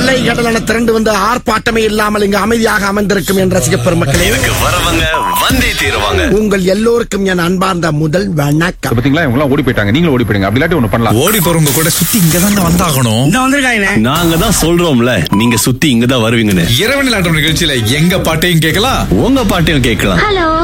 அலைகடலான திரண்டு வந்து ஆர்ப்பாட்டமே இல்லாமல் இங்கு அமைதியாக அமர்ந்திருக்கும் என் ரசிக பெருமக்களே இதுக்கு வரவங்க வந்தே தீருவாங்க உங்கள் எல்லோருக்கும் என் அன்பார்ந்த முதல் வணக்கம் பாத்தீங்களா இவங்க எல்லாம் ஓடி போயிட்டாங்க நீங்களும் ஓடி போயிடுங்க அப்படி இல்லாட்டி ஒண்ணு பண்ணலாம் ஓடி போறவங்க கூட சுத்தி இங்கதாங்க வந்தாகணும் நாங்க தான் சொல்றோம்ல நீங்க சுத்தி இங்க தான் வருவீங்கன்னு இரவு நிலாட்டம் நிகழ்ச்சியில எங்க பாட்டையும் கேட்கலாம் உங்க பாட்டையும் கேட்கலாம்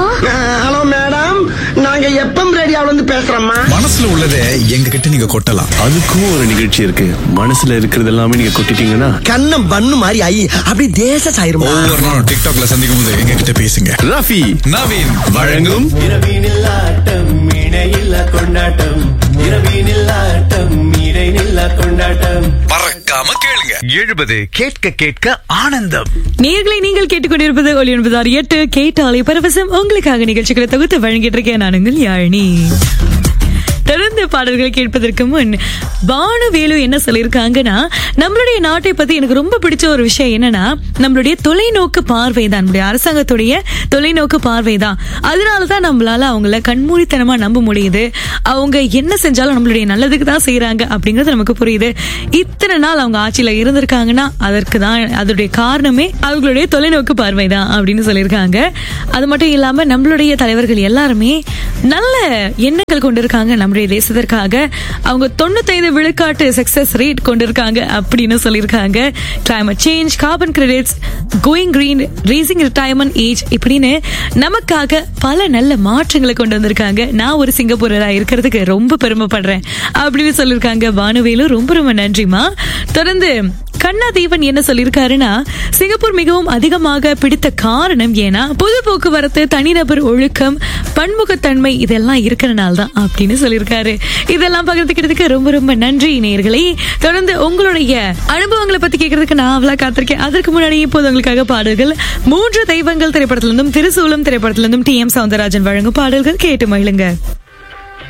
ஹலோ மேடம் நாங்க எப்பம் ரேடியோல இருந்து பேசுறோம்மா மனசுல உள்ளதை எங்க கிட்ட நீங்க கொட்டலாம் அதுக்கும் ஒரு நிகழ்ச்சி இருக்கு மனசுல இருக்கிறது எல்லாமே நீங்க கொட்டிட்டீங்கன்னா கண்ணம் பண்ணு மாதிரி ஐ அப்படி தேச சாயிருமா ஒவ்வொரு நாளும் டிக்டாக்ல சந்திக்கும் போது எங்க கிட்ட பேசுங்க ரஃபி நவீன் வழங்கும் இரவினில் ஆட்டம் இணையில்லா கொண்டாட்டம் இரவினில் ஆட்டம் இடைநில்லா கொண்டாட்டம் மறக்காம கேளுங்க எழுபது கேட்க கேட்க ஆனந்தம் நேர்களை நீங்கள் கேட்டுக்கொண்டிருப்பது ஒளி என்பதார் எட்டு கேட்டாலே பரவசம் உங்களுக்காக நிகழ்ச்சிகளை தொகுத்து வழங்கிட்டு இருக்கேன் நான் உங்கள் யாழினி தொடர்ந்து பாடல்கள் கேட்பதற்கு முன் பானுவேலு என்ன சொல்லியிருக்காங்கன்னா நம்மளுடைய நாட்டை பத்தி எனக்கு ரொம்ப பிடிச்ச ஒரு விஷயம் என்னன்னா நம்மளுடைய தொலைநோக்கு பார்வை தான் நம்முடைய அரசாங்கத்துடைய தொலைநோக்கு பார்வை தான் அதனாலதான் நம்மளால அவங்கள கண்மூடித்தனமா நம்ப முடியுது அவங்க என்ன செஞ்சாலும் நம்மளுடைய நல்லதுக்கு தான் செய்யறாங்க அப்படிங்கறது நமக்கு புரியுது இத்தனை நாள் அவங்க ஆட்சியில இருந்திருக்காங்கன்னா அதற்கு தான் அதோடைய காரணமே அவங்களுடைய தொலைநோக்கு பார்வை தான் அப்படின்னு சொல்லியிருக்காங்க அது மட்டும் இல்லாம நம்மளுடைய தலைவர்கள் எல்லாருமே நல்ல எண்ணங்கள் கொண்டிருக்காங்க நம்முடைய தேசத்திற்காக அவங்க தொண்ணூத்தைந்து விழுக்காட்டு சக்சஸ் ரேட் கொண்டிருக்காங்க அப்படின்னு சொல்லியிருக்காங்க climate change carbon credits going green racing retirement age இப்படின்னு நமக்காக பல நல்ல மாற்றங்களை கொண்டு வந்திருக்காங்க நான் ஒரு சிங்கப்பூரரா இருக்கிறதுக்கு ரொம்ப பெருமைப்படுறேன் அப்படின்னு சொல்லியிருக்காங்க பானுவேலு ரொம்ப ரொம்ப நன்றிமா தொடர்ந்து கண்ணா தேவன் என்ன சொல்லியிருக்காருன்னா சிங்கப்பூர் மிகவும் அதிகமாக பிடித்த காரணம் ஏன்னா பொது போக்குவரத்து தனிநபர் ஒழுக்கம் பன்முகத்தன்மை இதெல்லாம் இருக்கிறனால தான் அப்படின்னு சொல்லியிருக்காரு இதெல்லாம் பகிர்ந்துக்கிறதுக்கு ரொம்ப ரொம்ப நன்றி நேயர்களே தொடர்ந்து உங்களுடைய அனுபவங்களை பத்தி கேட்கறதுக்கு நான் அவ்வளவு காத்திருக்கேன் அதற்கு முன்னாடி இப்போது உங்களுக்காக பாடல்கள் மூன்று தெய்வங்கள் திரைப்படத்திலிருந்தும் திருசூலம் திரைப்படத்திலிருந்தும் டி எம் சவுந்தரராஜன் வழங்கும் பாடல்கள் கேட்டு மகிழுங்க